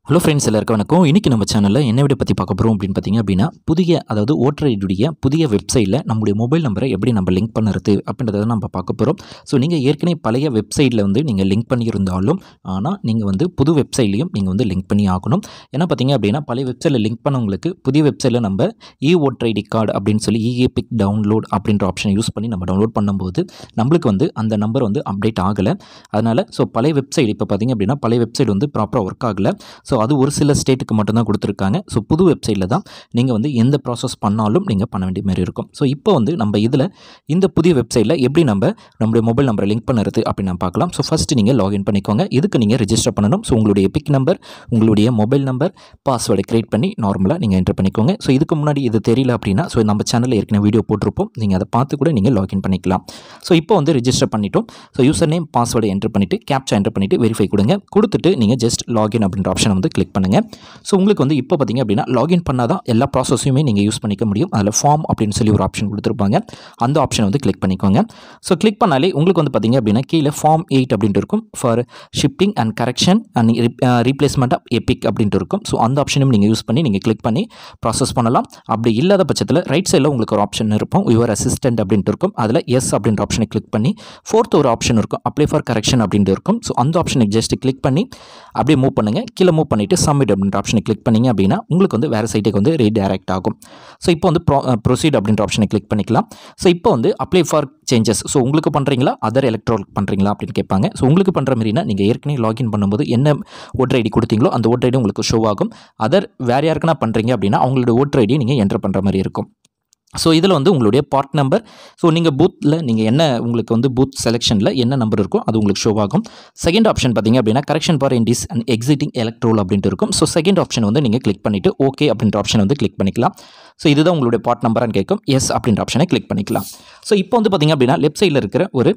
hello friends எல்லாருக்கும் வணக்கம் இன்றைக்கி நம்ம சேனலில் என்ன வீடியோ பற்றி பார்க்க போகிறோம் அப்படின்னு பார்த்தீங்க அப்படின்னா புதிய அதாவது ஓட்டர் ஐடியுடைய புதிய வெப்சைட்டில் நம்முடைய மொபைல் நம்பரை எப்படி நம்ம லிங்க் பண்ணுறது அப்படின்றத நம்ம பார்க்க போகிறோம் ஸோ நீங்கள் ஏற்கனவே பழைய வெப்சைட்டில் வந்து நீங்கள் லிங்க் பண்ணியிருந்தாலும் ஆனால் நீங்கள் வந்து புது வெப்சைட்லையும் நீங்கள் வந்து லிங்க் பண்ணி ஆகணும் ஏன்னா பார்த்தீங்க அப்படின்னா பழைய வெப்சைட்டில் லிங்க் பண்ணவங்களுக்கு புதிய வெப்சைட்டில் நம்ம இ ஓட்டர் ஐடி கார்டு அப்படின்னு சொல்லி இஏபிக் டவுன்லோட் அப்படின்ற ஆப்ஷனை யூஸ் பண்ணி நம்ம டவுன்லோட் பண்ணும்போது நம்மளுக்கு வந்து அந்த நம்பர் வந்து அப்டேட் ஆகலை அதனால் ஸோ பழைய வெப்சைட் இப்போ பார்த்தீங்க அப்படின்னா பழைய வெப்சைட் வந்து ப்ராப்பராக ஒர்க் ஆகலை ஸோ அது ஒரு சில ஸ்டேட்டுக்கு மட்டும்தான் கொடுத்துருக்காங்க ஸோ புது வெப்சைட்டில் தான் நீங்கள் வந்து எந்த ப்ராசஸ் பண்ணாலும் நீங்கள் பண்ண வேண்டிய மாதிரி இருக்கும் ஸோ இப்போ வந்து நம்ம இதில் இந்த புதிய வெப்சைட்டில் எப்படி நம்ம நம்மளுடைய மொபைல் நம்பரை லிங்க் பண்ணுறது அப்படின்னு நம்ம பார்க்கலாம் ஸோ ஃபஸ்ட்டு நீங்கள் லாகின் பண்ணிக்கோங்க இதுக்கு நீங்கள் ரெஜிஸ்டர் பண்ணணும் ஸோ உங்களுடைய பிக் நம்பர் உங்களுடைய மொபைல் நம்பர் பாஸ்வேர்டை க்ரியேட் பண்ணி நார்மலாக நீங்கள் என்டர் பண்ணிக்கோங்க ஸோ இதுக்கு முன்னாடி இது தெரியல அப்படின்னா ஸோ நம்ம சேனலில் ஏற்கனவே வீடியோ போட்டிருப்போம் நீங்கள் அதை பார்த்து கூட நீங்கள் லாகின் பண்ணிக்கலாம் ஸோ இப்போ வந்து ரெஜிஸ்டர் பண்ணிட்டோம் ஸோ யூசர் நேம் பாஸ்வேர்டை என்டர் பண்ணிவிட்டு கேப்சா என்டர் பண்ணிவிட்டு வெரிஃபை கொடுங்க கொடுத்துட்டு நீங்கள் ஜஸ்ட் லாகின் அப்படின்ற ஆப்ஷனை வந்து கிளிக் பண்ணுங்கள் ஸோ உங்களுக்கு வந்து இப்போ பார்த்தீங்க அப்படின்னா லாகின் பண்ணால் தான் எல்லா ப்ராசஸையுமே நீங்கள் யூஸ் பண்ணிக்க முடியும் அதில் ஃபார்ம் அப்படின்னு சொல்லி ஒரு ஆப்ஷன் கொடுத்துருப்பாங்க அந்த ஆப்ஷனை வந்து கிளிக் பண்ணிக்கோங்க ஸோ கிளிக் பண்ணாலே உங்களுக்கு வந்து பார்த்தீங்க அப்படின்னா கீழே ஃபார்ம் எயிட் அப்படின்ட்டு இருக்கும் for shifting and correction and replacement of EPIC அப்படின்ட்டு இருக்கும் ஸோ அந்த ஆப்ஷனும் நீங்கள் யூஸ் பண்ணி நீங்கள் கிளிக் பண்ணி ப்ராசஸ் பண்ணலாம் அப்படி இல்லாத பட்சத்தில் ரைட் சைடில் உங்களுக்கு ஒரு ஆப்ஷன் இருக்கும் யுவர் அசிஸ்டன்ட் அப்படின்ட்டு இருக்கும் அதில் எஸ் அப்படின்ற ஆப்ஷனை கிளிக் பண்ணி ஃபோர்த் ஒரு ஆப்ஷன் இருக்கும் அப்ளை ஃபார் கரெக்ஷன் அப்படின்ட்டு இருக்கும் ஸோ அந்த ஆப்ஷனை ஜஸ்ட் கிளிக் பண்ணி அப்படியே மூவ் பண்ணுங்கள் கீழே மூவ் பண்ணிவிட்டு சப்மிட் அப்படின்ற ஆப்ஷனை கிளிக் பண்ணிங்க அப்படின்னா உங்களுக்கு வந்து வேறு சைட்டுக்கு வந்து ரீடைரக்ட் ஆகும் ஸோ இப்போ வந்து ப்ரோ ப்ரொசீட் அப்படின்ற ஆப்ஷனை கிளிக் பண்ணிக்கலாம் ஸோ இப்போ வந்து அப்ளை ஃபார் சேஞ்சஸ் ஸோ உங்களுக்கு பண்ணுறீங்களா அதர் எலக்ட்ரால் பண்ணுறீங்களா அப்படின்னு கேட்பாங்க ஸோ உங்களுக்கு பண்ணுற மாதிரினா நீங்கள் ஏற்கனவே லாகின் பண்ணும்போது என்ன ஓட்டர் ஐடி கொடுத்தீங்களோ அந்த ஓட்டர் ஐடி உங்களுக்கு ஷோ ஆகும் அதர் வேறு யாருக்குன்னா பண்ணுறீங்க அப்படின்னா அவங்களோட ஓட்டர் ஐடி நீங்கள் என்டர் பண்ணுற மாதிரி இருக்கும் ஸோ இதில் வந்து உங்களுடைய பார்ட் நம்பர் ஸோ நீங்கள் பூத்தில் நீங்கள் என்ன உங்களுக்கு வந்து பூத் செலெக்ஷனில் என்ன நம்பர் இருக்கோ அது உங்களுக்கு ஷோ ஆகும் செகண்ட் ஆப்ஷன் பார்த்தீங்க அப்படின்னா correction for entries and existing electoral அப்படின்ட்டு இருக்கும் ஸோ செகண்ட் ஆப்ஷன் வந்து நீங்கள் கிளிக் பண்ணிவிட்டு ஓகே அப்படின்ற ஆப்ஷன் வந்து கிளிக் பண்ணிக்கலாம் ஸோ இதுதான் உங்களுடைய பார்ட் நம்பரான்னு கேட்கும் எஸ் அப்படின்ற ஆப்ஷனை கிளிக் பண்ணிக்கலாம் ஸோ இப்போ வந்து பார்த்தீங்க அப்படின்னா லெஃப்ட் சைடில் இருக்கிற ஒரு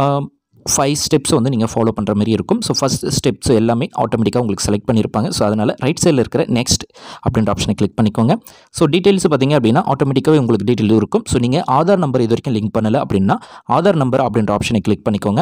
ஃபைவ் ஸ்டெப்ஸ் வந்து நீங்கள் ஃபாலோ பண்ணுற மாதிரி இருக்கும் ஸோ ஃபஸ்ட் ஸ்டெப்ஸ் எல்லாமே ஆட்டோமேட்டிக்காக உங்களுக்கு செலக்ட் பண்ணியிருப்பாங்க ஸோ அதனால் ரைட் சைடில் இருக்கிற நெக்ஸ்ட் அப்படின்ற ஆப்ஷனை கிளிக் பண்ணிக்கோங்க ஸோ டீட்டெயில்ஸ் பார்த்தீங்க அப்படின்னா ஆட்டோமேட்டிக்காகவே உங்களுக்கு டீட்டெயில் இருக்கும் ஸோ நீங்கள் ஆதார் நம்பர் இது வரைக்கும் லிங்க் பண்ணலை அப்படின்னா ஆதார் நம்பர் அப்படின்ற ஆப்ஷனை கிளிக் பண்ணிக்கோங்க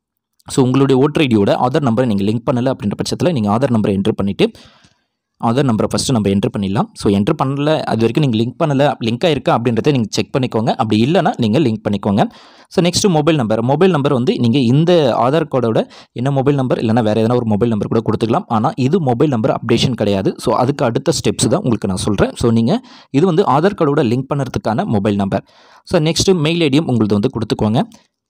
ஸோ உங்களுடைய ஓட்டர் ஐடியோட ஆதார் நம்பரை நீங்கள் லிங்க் பண்ணலை அப்படின்ற பட்சத்தில் நீங்கள் ஆதார் நம்பரை என்ட்ரு பண்ணிவிட்டு ஆதார் நம்பரை ஃபஸ்ட்டு நம்ம என்ட்ரு பண்ணிடலாம் ஸோ என்ட்ரு பண்ணல அது வரைக்கும் நீங்கள் லிங்க் பண்ணலை லிங்க் ஆயிருக்கா அப்படின்றத நீங்கள் செக் பண்ணிக்கோங்க அப்படி இல்லைனா நீங்கள் லிங்க் பண்ணிக்கோங்க so next mobile number mobile number வந்து நீங்கள் இந்த ஆதார் கார்டோட என்ன மொபைல் நம்பர் இல்லைனா வேறு எதனா ஒரு மொபைல் நம்பர் கூட கொடுத்துக்கலாம் ஆனால் இது மொபைல் நம்பர் அப்டேஷன் கிடையாது ஸோ அதுக்கு அடுத்த ஸ்டெப்ஸ் தான் உங்களுக்கு நான் சொல்கிறேன் ஸோ நீங்கள் இது வந்து ஆதார் கார்டோட லிங்க் பண்ணுறதுக்கான mobile number so next mail ஐடியும் உங்களது வந்து கொடுத்துக்கோங்க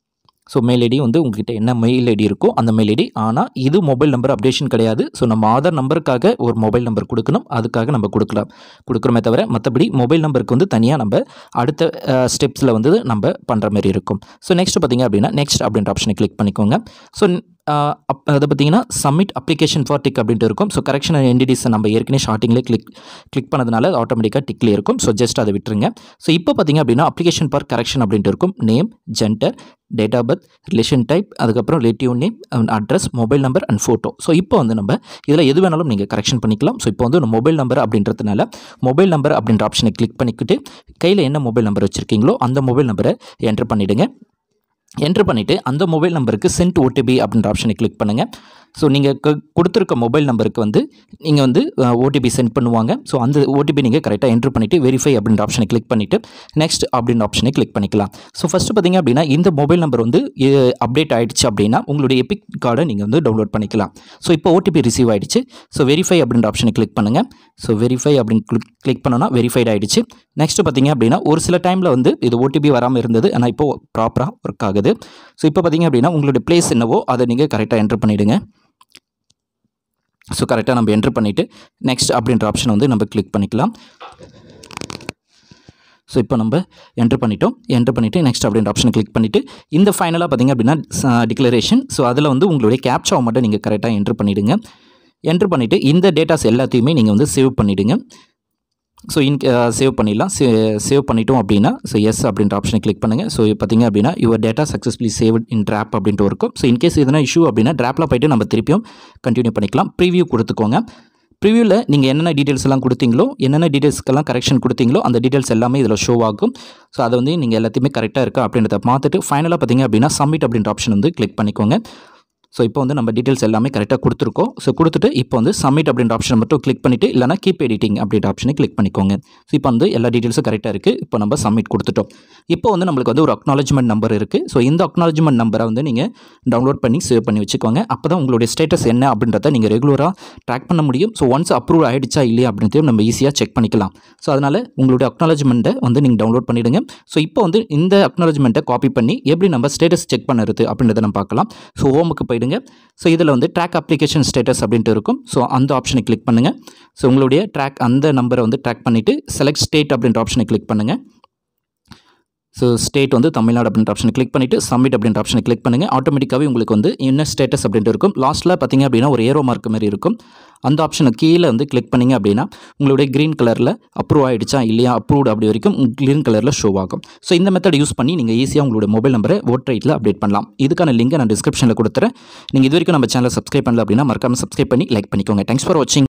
ஸோ மெயில் ஐடி வந்து உங்ககிட்ட என்ன மெயில் ஐடி இருக்கோ அந்த மெயில் ஐடி ஆனால் இது மொபைல் நம்பர் அப்டேஷன் கிடையாது ஸோ நம்ம ஆதார் நம்பருக்காக ஒரு மொபைல் நம்பர் கொடுக்கணும் அதுக்காக நம்ம கொடுக்கலாம் கொடுக்குறோமே தவிர மற்றபடி மொபைல் நம்பருக்கு வந்து தனியாக நம்ம அடுத்த ஸ்டெப்ஸில் வந்து நம்ம பண்ணுற மாதிரி இருக்கும் ஸோ நெக்ஸ்ட் பார்த்திங்க அப்படின்னா நெக்ஸ்ட் அப்படின்ற ஆப்ஷனை கிளிக் பண்ணிக்கோங்க ஸோ அப் அதை பார்த்தீங்கன்னா சப்மிட் அப்ளிகேஷன் ஃபார் டிக் அப்படின்ட்டு இருக்கும் ஸோ கரெக்ஷன் என்டிடிஸை நம்ம ஏற்கனவே ஸ்டார்டிங்லேயே கிளிக் கிளிக் பண்ணதுனால ஆட்டோமேட்டிக்காக டிக்லேயே இருக்கும் ஸோ ஜஸ்ட் அதை விட்டுருங்க ஸோ இப்போ பார்த்தீங்க அப்படின்னா அப்ளிகேஷன் ஃபார் கரெக்ஷன் அப்படின்ட்டு இருக்கும் name gender date of birth relation type அதுக்கப்புறம் relative name address mobile number and photo so இப்போ வந்து நம்ம இதில் எது வேணாலும் நீங்கள் கரெக்ஷன் பண்ணிக்கலாம் ஸோ இப்போ வந்து மொபைல் நம்பர் அப்படின்றதுனால மொபைல் நம்பர் அப்படின்ற ஆப்ஷனை கிளிக் பண்ணிக்கிட்டு கையில் என்ன மொபைல் நம்பர் வச்சுருக்கீங்களோ அந்த மொபைல் நம்பரை என்ட்ரு பண்ணிவிடுங்க என்ட்ரு பண்ணிவிட்டு அந்த மொபைல் நம்பருக்கு சென்ட் ஓடிபி அப்படின்ற ஆப்ஷனை கிளிக் பண்ணுங்கள் ஸோ நீங்கள் கொடுத்துருக்க மொபைல் நம்பருக்கு வந்து நீங்கள் வந்து ஓடிபி சென்ட் பண்ணுவாங்க ஸோ அந்த ஓடிபி நீங்கள் கரெக்டாக என்ட்ரு பண்ணிவிட்டு வெரிஃபை அப்படின்ற ஆப்ஷனை கிளிக் பண்ணிவிட்டு நெக்ஸ்ட் அப்படின்ற ஆப்ஷனை கிளிக் பண்ணிக்கலாம் ஸோ ஃபஸ்ட்டு பார்த்தீங்க அப்படின்னா இந்த மொபைல் நம்பர் வந்து அப்டேட் ஆகிடுச்சு அப்படின்னா உங்களுடைய எபிக் கார்டை நீங்கள் வந்து டவுன்லோட் பண்ணிக்கலாம் ஸோ இப்போ ஓடிபி ரிசீவ் ஆகிடுச்சு ஸோ வெரிஃபை அப்படின்ற ஆப்ஷனை கிளிக் பண்ணுங்கள் ஸோ வெரிஃபை அப்படின்னு கிளிக் கிளிக் பண்ணோன்னா வெரிஃபைட் ஆகிடுச்சு நெக்ஸ்ட்டு பார்த்தீங்க அப்படின்னா ஒரு சில டைமில் வந்து இது ஓடிபி வராமல் இருந்தது ஆனால் இப்போ ப்ராப்பராக ஒர்க் ஆகுது ஸோ இப்போ பார்த்தீங்க அப்படின்னா உங்களுடைய பிளேஸ் என்னவோ அதை நீங்கள் கரெக்டாக என்ட்ரு பண்ணிவிடுங்க ஸோ கரெக்டாக நம்ம என்ட்ரு பண்ணிவிட்டு நெக்ஸ்ட் அப்படின்ற ஆப்ஷனை வந்து நம்ம கிளிக் பண்ணிக்கலாம் ஸோ இப்போ நம்ம என்ட்ரு பண்ணிட்டோம் என்ட்ரு பண்ணிவிட்டு நெக்ஸ்ட் அப்படின்ற ஆப்ஷனை கிளிக் பண்ணிவிட்டு இந்த ஃபைனலாக பார்த்திங்க அப்படின்னா டிக்ளரேஷன் ஸோ அதில் வந்து உங்களுடைய கேப்சாவை மட்டும் நீங்கள் கரெக்டாக என்ட்ரு பண்ணிவிடுங்க என்ட்ரு பண்ணிவிட்டு இந்த டேட்டாஸ் எல்லாத்தையுமே நீங்கள் வந்து சேவ் பண்ணிவிடுங்க ஸோ இன் சேவ் பண்ணிடலாம் சே சேவ் பண்ணிட்டோம் அப்படின்னா ஸோ எஸ் அப்படின்ற ஆப்ஷனை கிளிக் பண்ணுங்கள் ஸோ பார்த்திங்க அப்படின்னா your data successfully save in draft அப்படின்ட்டு இருக்கும் ஸோ இன்கேஸ் எதனா இஷ்யூ அப்படின்னா ட்ராப்பில் போய்ட்டு நம்ம திருப்பியும் கண்டினியூ பண்ணிக்கலாம் ப்ரிவியூ கொடுத்துக்கோங்க ப்ரிவியூவில் நீங்கள் என்னென்ன டீட்டெயில்ஸ் எல்லாம் கொடுத்தீங்களோ என்னென்ன டீட்டெயில்ஸ்க்கெல்லாம் கரெக்ஷன் கொடுத்தீங்களோ அந்த டீட்டெயில்ஸ் எல்லாமே இதில் ஷோ ஆகும் ஸோ அதை வந்து நீங்கள் எல்லாத்தையுமே கரெக்டாக இருக்கா அப்படின்றத பார்த்துட்டு ஃபைனலாக பார்த்தீங்க அப்படின்னா சப்மிட் அப்படின்ற ஆப்ஷன் வந்து கிளிக் பண்ணிக்கோங்க ஸோ இப்போ வந்து நம்ம டீட்டெயில்ஸ் எல்லாமே கரெக்டாக கொடுத்துருக்கோம் ஸோ கொடுத்துட்டு இப்போ வந்து சப்மிட் அப்படின்ற ஆப்ஷன் மட்டும் கிளிக் பண்ணிவிட்டு இல்லைனா கீப் எடிட்டிங் அப்படின்ற ஆப்ஷனை கிளிக் பண்ணிக்கோங்க ஸோ இப்போ வந்து எல்லா டீட்டெயில்ஸும் கரெக்டாக இருக்குது இப்போ நம்ம சப்மிட் கொடுத்துட்டோம் இப்போ வந்து நம்மளுக்கு வந்து ஒரு அக்னாலஜ்மெண்ட் நம்பர் இருக்குது ஸோ இந்த அக்னாலஜ்மெண்ட் நம்பரை வந்து நீங்கள் டவுன்லோட் பண்ணி சேவ் பண்ணி வச்சுக்கோங்க அப்போ தான் உங்களுடைய ஸ்டேட்டஸ் என்ன அப்படின்றத நீங்கள் ரெகுலராக ட்ராக் பண்ண முடியும் ஸோ ஒன்ஸ் அப்ரூவ் ஆகிடுச்சா இல்லையா அப்படின்றதையும் நம்ம ஈஸியாக செக் பண்ணிக்கலாம் ஸோ அதனால் உங்களுடைய அக்னாலஜ்மெண்ட்டை வந்து நீங்கள் டவுன்லோட் பண்ணிவிடுங்க ஸோ இப்போ வந்து இந்த அக்னாலஜ்மெண்ட்டை காப்பி பண்ணி எப்படி நம்ம ஸ்டேட்டஸ் செக் பண்ணுறது அப்படின்றத நம்ம பார்க்கலாம் ஸோ ஹோமுக்கு போயிடுங்க ஸோ இதில் வந்து ட்ராக் அப்ளிகேஷன் ஸ்டேட்டஸ் அப்படின்ட்டு இருக்கும் ஸோ அந்த ஆப்ஷனை கிளிக் பண்ணுங்கள் ஸோ உங்களுடைய ட்ராக் அந்த நம்பரை வந்து ட்ராக் பண்ணிவிட்டு செலக்ட் ஸ்டேட் அப்படின்ற ஆப்ஷனை கிளிக் பண்ணுங்கள் ஸோ ஸ்டேட் வந்து தமிழ்நாடு அப்படின்ற ஆப்ஷனை கிளிக் பண்ணிவிட்டு சப்மிட் அப்படின்ற ஆப்ஷனை கிளிக் பண்ணுங்கள் ஆட்டோமேட்டிக்காகவே உங்களுக்கு வந்து என்ன ஸ்டேட்டஸ் அப்படின்ட்டு இருக்கும் லாஸ்ட்டில் பார்த்தீங்க அப்படின்னா ஒரு ஏரோ மார்க் மாதிரி இருக்கும் அந்த ஆப்ஷனை கீழே வந்து கிளிக் பண்ணிங்க அப்படின்னா உங்களுடைய க்ரீன் கலரில் அப்ரூவ் ஆகிடுச்சா இல்லையா அப்ரூவ்டு அப்படி வரைக்கும் க்ரீன் கலரில் ஷோ ஆகும் ஸோ இந்த மெத்தட் யூஸ் பண்ணி நீங்கள் ஈஸியாக உங்களுடைய மொபைல் நம்பரை ஓட்டர் ஐட்டில் அப்டேட் பண்ணலாம் இதுக்கான லிங்கை நான் டிஸ்கிரிப்ஷனில் கொடுத்துறேன் நீங்கள் இது வரைக்கும் நம்ம சேனலை சப்ஸ்கிரைப் பண்ணல அப்படின்னா மறக்காமல் சப்ஸ்கிரைப் பண்ணி லைக் பண்ணிக்கோங்க தேங்க்ஸ் ஃபார் வாட்சிங்